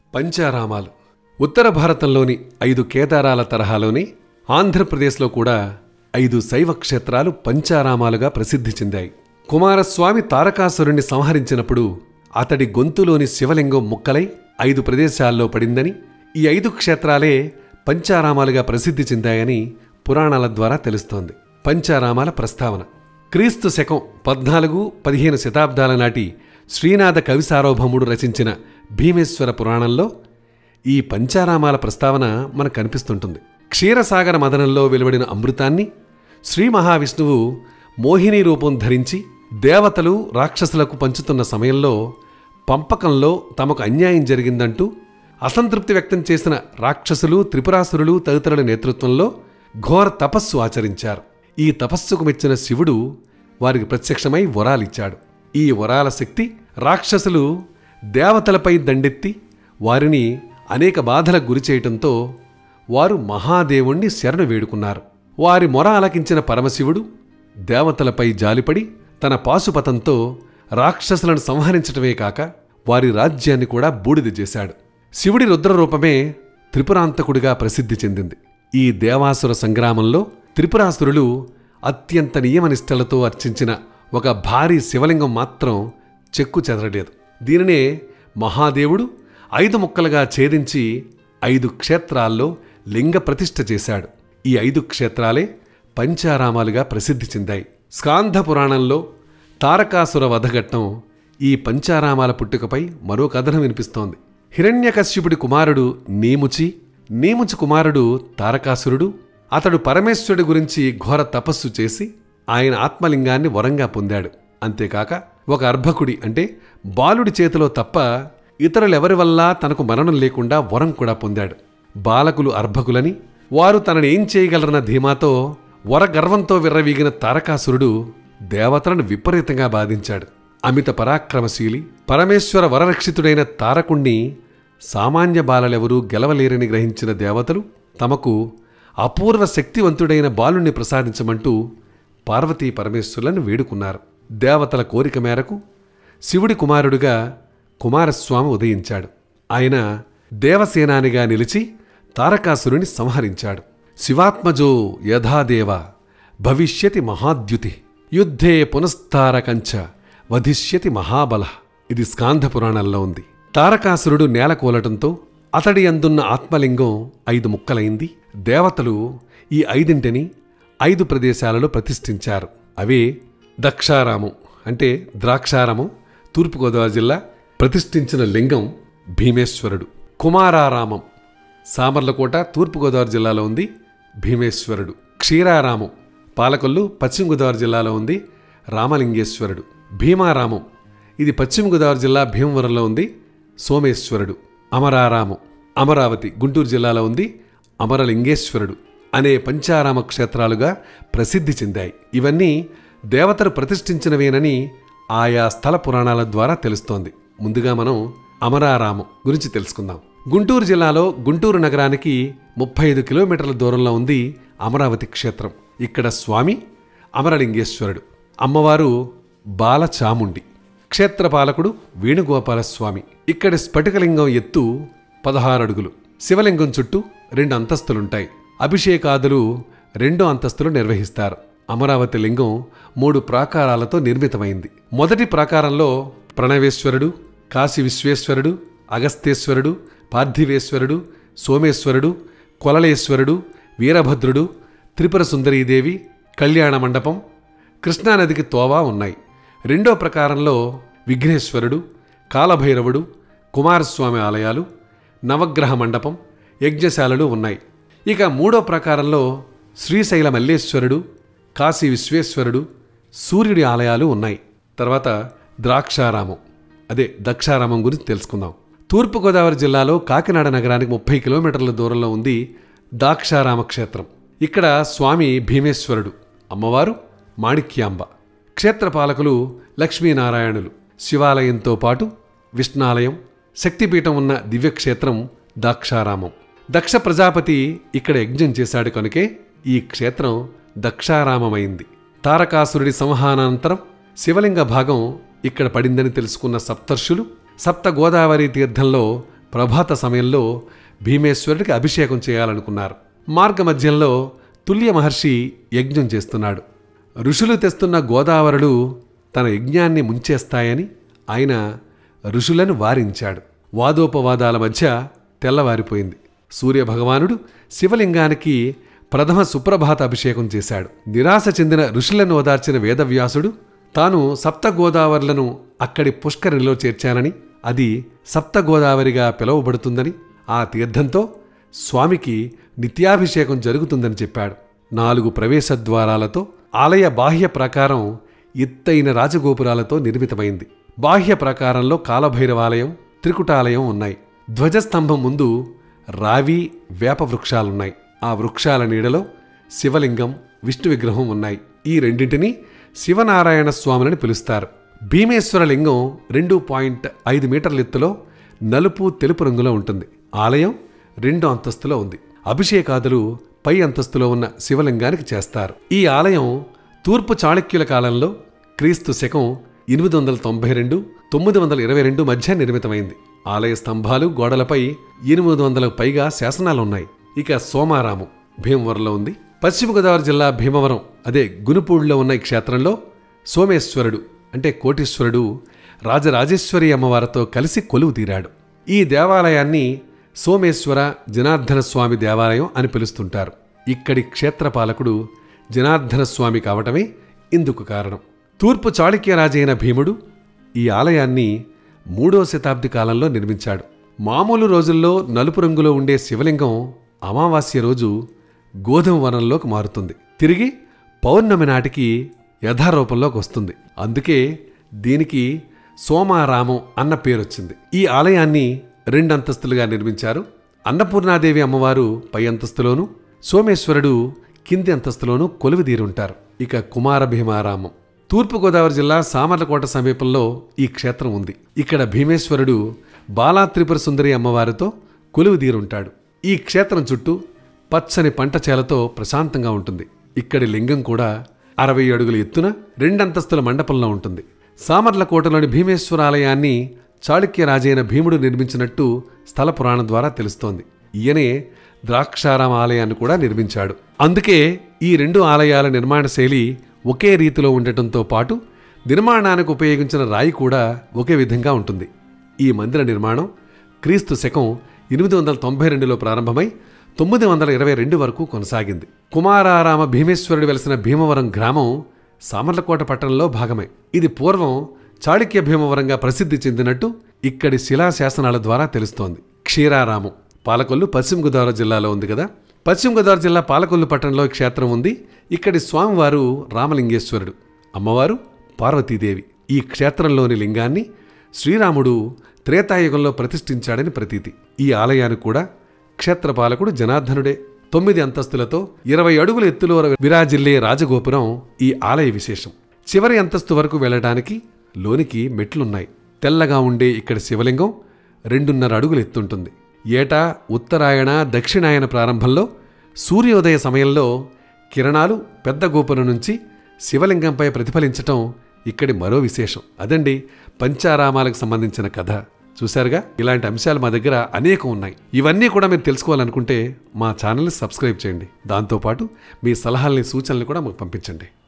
పంచారామాలు ఉత్తర భారతంలోని ఐదు కేదారాల తరహాలోని ఆంధ్రప్రదేశ్లో కూడా ఐదు శైవ క్షేత్రాలు పంచారామాలుగా ప్రసిద్ధి చెందాయి కుమారస్వామి తారకాసురుణ్ణి సంహరించినప్పుడు అతడి గొంతులోని శివలింగం ముక్కలై ఐదు ప్రదేశాల్లో పడిందని ఈ ఐదు క్షేత్రాలే పంచారామాలుగా ప్రసిద్ధి చెందాయని పురాణాల ద్వారా తెలుస్తోంది పంచారామాల ప్రస్తావన క్రీస్తు శకం పద్నాలుగు పదిహేను శతాబ్దాల నాటి శ్రీనాథ కవి సార్వభౌముడు రచించిన భీమేశ్వర పురాణంలో ఈ పంచారామాల ప్రస్తావన మనకు కనిపిస్తుంటుంది క్షీరసాగర మదనంలో వెలువడిన అమృతాన్ని శ్రీ మహావిష్ణువు మోహిని రూపం ధరించి దేవతలు రాక్షసులకు పంచుతున్న సమయంలో పంపకంలో తమకు అన్యాయం జరిగిందంటూ అసంతృప్తి వ్యక్తం చేసిన రాక్షసులు త్రిపురాసురులు తదితరుల నేతృత్వంలో ఘోర తపస్సు ఆచరించారు ఈ తపస్సుకు మెచ్చిన శివుడు వారికి ప్రత్యక్షమై వరాలిచ్చాడు ఈ వరాల శక్తి రాక్షసులు దేవతలపై దండెత్తి వారిని అనేక బాధలకు గురి చేయటంతో వారు మహాదేవుణ్ణి శరణు వేడుకున్నారు వారి మొర ఆలకించిన పరమశివుడు దేవతలపై జాలిపడి తన పాశుపతంతో రాక్షసులను సంహరించటమే కాక వారి రాజ్యాన్ని కూడా బూడిద చేశాడు శివుడి రుద్రరూపమే త్రిపురాంతకుడిగా ప్రసిద్ధి చెందింది ఈ దేవాసుర సంగ్రామంలో త్రిపురాసురులు అత్యంత నియమనిష్టలతో అర్చించిన ఒక భారీ శివలింగం మాత్రం చెక్కు చెదరలేదు దీనినే మహాదేవుడు ఐదు ముక్కలుగా ఛేదించి ఐదు క్షేత్రాల్లో లింగ ప్రతిష్ఠ చేశాడు ఈ ఐదు క్షేత్రాలే పంచారామాలుగా ప్రసిద్ధి చెందాయి స్కాంధ పురాణంలో తారకాసుర వధఘట్టం ఈ పంచారామాల పుట్టుకపై మరో కథనం వినిపిస్తోంది హిరణ్యకశ్యపుడి కుమారుడు నీముచి నీముచి కుమారుడు తారకాసురుడు అతడు పరమేశ్వరుడి గురించి ఘోర తపస్సు చేసి ఆయన ఆత్మలింగాన్ని వరంగా పొందాడు అంతేకాక ఒక అర్భకుడి అంటే బాలుడి చేతిలో తప్ప ఇతరులెవరి వల్ల తనకు మరణం లేకుండా వరం కూడా పొందాడు బాలకులు అర్భకులని వారు తనని ఏం చేయగలరన్న ధీమాతో వర గర్వంతో విర్రవీగిన తారకాసురుడు దేవతలను విపరీతంగా బాధించాడు అమిత పరాక్రమశీలి పరమేశ్వర వరరక్షితుడైన తారకుణ్ణి సామాన్య బాలలెవరూ గెలవలేరని గ్రహించిన దేవతలు తమకు అపూర్వ శక్తివంతుడైన బాలుణ్ణి ప్రసాదించమంటూ పార్వతీ పరమేశ్వరులను వేడుకున్నారు దేవతల కోరిక మేరకు శివుడి కుమారుడుగా కుమారస్వామి ఉదయించాడు ఆయన దేవసేనానిగా నిలిచి తారకాసురుని సంహరించాడు శివాత్మజో యథాదేవ భవిష్యతి మహాద్యుతి యుద్ధే పునస్తారకంచ వధిష్యతి మహాబల ఇది స్కాంధ పురాణంలో ఉంది తారకాసురుడు నేల కూలటంతో అతడి అందున్న ఆత్మలింగం ఐదు ముక్కలైంది దేవతలు ఈ ఐదింటిని ఐదు ప్రదేశాలలో ప్రతిష్ఠించారు అవే దక్షారామం అంటే ద్రాక్షారామం తూర్పుగోదావరి జిల్లా ప్రతిష్ఠించిన లింగం భీమేశ్వరుడు కుమారారామం సామర్లకోట తూర్పుగోదావరి జిల్లాలో ఉంది భీమేశ్వరుడు క్షీరారామం పాలకొల్లు పశ్చిమ గోదావరి జిల్లాలో ఉంది రామలింగేశ్వరుడు భీమారామం ఇది పశ్చిమ గోదావరి జిల్లా భీమవరంలో ఉంది సోమేశ్వరుడు అమరారామం అమరావతి గుంటూరు జిల్లాలో ఉంది అమరలింగేశ్వరుడు అనే పంచారామ క్షేత్రాలుగా ప్రసిద్ధి చెందాయి ఇవన్నీ దేవతలు ప్రతిష్ఠించినవేనని ఆయా స్థల పురాణాల ద్వారా తెలుస్తోంది ముందుగా మనం అమరారామం గురించి తెలుసుకుందాం గుంటూరు జిల్లాలో గుంటూరు నగరానికి ముప్పై ఐదు కిలోమీటర్ల దూరంలో ఉంది అమరావతి క్షేత్రం ఇక్కడ స్వామి అమరలింగేశ్వరుడు అమ్మవారు బాలచాముండి క్షేత్రపాలకుడు వేణుగోపాలస్వామి ఇక్కడి స్ఫటికలింగం ఎత్తు పదహారు అడుగులు శివలింగం చుట్టూ రెండు అంతస్తులుంటాయి అభిషేకాదులు రెండో అంతస్తులు నిర్వహిస్తారు అమరావతి లింగం మూడు ప్రాకారాలతో నిర్మితమైంది మొదటి ప్రాకారంలో ప్రణవేశ్వరుడు కాశీ విశ్వేశ్వరుడు అగస్తేశ్వరుడు పార్థివేశ్వరుడు సోమేశ్వరుడు కొలలేశ్వరుడు వీరభద్రుడు త్రిపుర సుందరీదేవి కళ్యాణ మండపం కృష్ణానదికి తోవా ఉన్నాయి రెండో ప్రకారంలో విఘ్నేశ్వరుడు కాలభైరవుడు కుమారస్వామి ఆలయాలు నవగ్రహ మండపం యజ్ఞశాలలు ఉన్నాయి ఇక మూడో ప్రకారంలో శ్రీశైల మల్లేశ్వరుడు కాశీ విశ్వేశ్వరుడు సూర్యుడి ఆలయాలు ఉన్నాయి తర్వాత ద్రాక్షారామం అదే దక్షారామం గురించి తెలుసుకుందాం తూర్పుగోదావరి జిల్లాలో కాకినాడ నగరానికి ముప్పై కిలోమీటర్ల దూరంలో ఉంది దాక్షారామ క్షేత్రం ఇక్కడ స్వామి భీమేశ్వరుడు అమ్మవారు మాణిక్యాంబ క్షేత్రపాలకులు లక్ష్మీనారాయణులు శివాలయంతో పాటు విష్ణాలయం శక్తిపీఠం ఉన్న దివ్యక్షేత్రం దాక్షారామం దక్ష ప్రజాపతి ఇక్కడ యజ్ఞం చేశాడు కనుకే ఈ క్షేత్రం దక్షారామమైంది తారకాసురుడి సంహానానంతరం శివలింగ భాగం ఇక్కడ పడిందని తెలుసుకున్న సప్తర్షులు సప్త గోదావరి తీర్థంలో ప్రభాత సమయంలో భీమేశ్వరుడికి అభిషేకం చేయాలనుకున్నారు మార్గమధ్యంలో తుల్య మహర్షి యజ్ఞం చేస్తున్నాడు ఋషులు తెస్తున్న గోదావరులు తన యజ్ఞాన్ని ముంచేస్తాయని ఆయన ఋషులను వారించాడు వాదోపవాదాల మధ్య తెల్లవారిపోయింది సూర్యభగవానుడు శివలింగానికి ప్రథమ సుప్రభాత అభిషేకం చేశాడు నిరాశ చెందిన ఋషులను ఓదార్చిన వేదవ్యాసుడు తాను సప్త గోదావరులను అక్కడి పుష్కరిలో చేర్చానని అది సప్త గోదావరిగా పిలువబడుతుందని ఆ తీర్థంతో స్వామికి నిత్యాభిషేకం జరుగుతుందని చెప్పాడు నాలుగు ప్రవేశ ద్వారాలతో ఆలయ బాహ్య ప్రాకారం ఎత్తైన రాజగోపురాలతో నిర్మితమైంది బాహ్య ప్రాకారంలో కాలభైరవాలయం త్రికుటాలయం ఉన్నాయి ధ్వజస్తంభం ముందు రావి వేప వృక్షాలున్నాయి ఆ వృక్షాల నీడలో శివలింగం విష్ణు విగ్రహం ఉన్నాయి ఈ రెండింటినీ శివనారాయణ స్వాములని పిలుస్తారు భీమేశ్వర లింగం రెండు పాయింట్ ఐదు మీటర్ల ఎత్తులో నలుపు తెలుపు రంగులో ఉంటుంది ఆలయం రెండు అంతస్తులో ఉంది అభిషేకాదులు పై అంతస్తులో ఉన్న శివలింగానికి చేస్తారు ఈ ఆలయం తూర్పు చాళుక్యుల కాలంలో క్రీస్తు శకం ఎనిమిది వందల తొంభై రెండు తొమ్మిది వందల ఇరవై రెండు మధ్య నిర్మితమైంది ఆలయ స్తంభాలు గోడలపై ఎనిమిది వందలకు పైగా శాసనాలు ఉన్నాయి ఇక సోమారాము భీమవరంలో ఉంది పశ్చిమ గోదావరి జిల్లా భీమవరం అదే గునుపూడిలో ఉన్న ఈ క్షేత్రంలో సోమేశ్వరుడు అంటే కోటీశ్వరుడు రాజరాజేశ్వరి అమ్మవారితో కలిసి కొలువు తీరాడు ఈ దేవాలయాన్ని సోమేశ్వర జనార్దన స్వామి దేవాలయం అని పిలుస్తుంటారు ఇక్కడి క్షేత్రపాలకుడు జనార్దన స్వామి కావటమే ఇందుకు కారణం తూర్పు చాళుక్య రాజైన భీముడు ఈ ఆలయాన్ని మూడో శతాబ్ది కాలంలో నిర్మించాడు మామూలు రోజుల్లో నలుపు రంగులో ఉండే శివలింగం అమావాస్య రోజు గోధుమ వనంలోకి మారుతుంది తిరిగి పౌర్ణమి నాటికి యథారూపంలోకి వస్తుంది అందుకే దీనికి సోమారామం అన్న పేరొచ్చింది ఈ ఆలయాన్ని రెండంతస్తులుగా నిర్మించారు అన్నపూర్ణాదేవి అమ్మవారు పై అంతస్తులోను సోమేశ్వరుడు కింది అంతస్తులోనూ కొలువుదీరుంటారు ఇక కుమార భీమారామం తూర్పుగోదావరి జిల్లా సామర్లకోట సమీపంలో ఈ క్షేత్రం ఉంది ఇక్కడ భీమేశ్వరుడు బాలా త్రిపుర సుందరి అమ్మవారితో కొలువుదీరుంటాడు ఈ క్షేత్రం చుట్టూ పచ్చని పంట చేలతో ప్రశాంతంగా ఉంటుంది ఇక్కడి లింగం కూడా అరవై అడుగుల ఎత్తున రెండంతస్తుల మండపంలో ఉంటుంది సామర్లకోటలోని భీమేశ్వరాలయాన్ని చాళుక్య రాజైన భీముడు నిర్మించినట్టు స్థల పురాణం ద్వారా తెలుస్తోంది ఈయనే ద్రాక్షారామ ఆలయాన్ని కూడా నిర్మించాడు అందుకే ఈ రెండు ఆలయాల నిర్మాణ శైలి ఒకే రీతిలో ఉండటంతో పాటు నిర్మాణానికి ఉపయోగించిన రాయి కూడా ఒకే విధంగా ఉంటుంది ఈ మందిర నిర్మాణం క్రీస్తు శకం ఎనిమిది వందల తొంభై రెండులో ప్రారంభమై తొమ్మిది వందల ఇరవై రెండు వరకు కొనసాగింది కుమారారామ భీమేశ్వరుడు వెలిసిన భీమవరం గ్రామం సామర్లకోట పట్టణంలో భాగమే ఇది పూర్వం చాళుక్య భీమవరంగా ప్రసిద్ధి చెందినట్టు ఇక్కడి శిలాశాసనాల ద్వారా తెలుస్తోంది క్షీరారామం పాలకొల్లు పశ్చిమ గోదావరి జిల్లాలో ఉంది కదా పశ్చిమ గోదావరి జిల్లా పాలకొల్లు పట్టణంలో ఈ క్షేత్రం ఉంది ఇక్కడి స్వామివారు రామలింగేశ్వరుడు అమ్మవారు పార్వతీదేవి ఈ క్షేత్రంలోని లింగాన్ని శ్రీరాముడు త్రేతాయుగంలో ప్రతిష్ఠించాడని ప్రతీతి ఈ ఆలయానికి కూడా క్షేత్రపాలకుడు జనార్దనుడే తొమ్మిది అంతస్తులతో ఇరవై అడుగుల ఎత్తులో విరాజిల్లే రాజగోపురం ఈ ఆలయ విశేషం చివరి అంతస్తు వరకు వెళ్ళడానికి లోనికి మెట్లున్నాయి తెల్లగా ఉండే ఇక్కడ శివలింగం రెండున్నర అడుగులు ఎత్తుంటుంది ఏటా ఉత్తరాయణ దక్షిణాయన ప్రారంభంలో సూర్యోదయ సమయంలో కిరణాలు పెద్ద గోపురం నుంచి శివలింగంపై ప్రతిఫలించటం ఇక్కడి మరో విశేషం అదండి పంచారామాలకు సంబంధించిన కథ చూశారుగా ఇలాంటి అంశాలు మా దగ్గర అనేకం ఉన్నాయి ఇవన్నీ కూడా మీరు తెలుసుకోవాలనుకుంటే మా ఛానల్ని సబ్స్క్రైబ్ చేయండి దాంతోపాటు మీ సలహాలని సూచనలు కూడా మాకు పంపించండి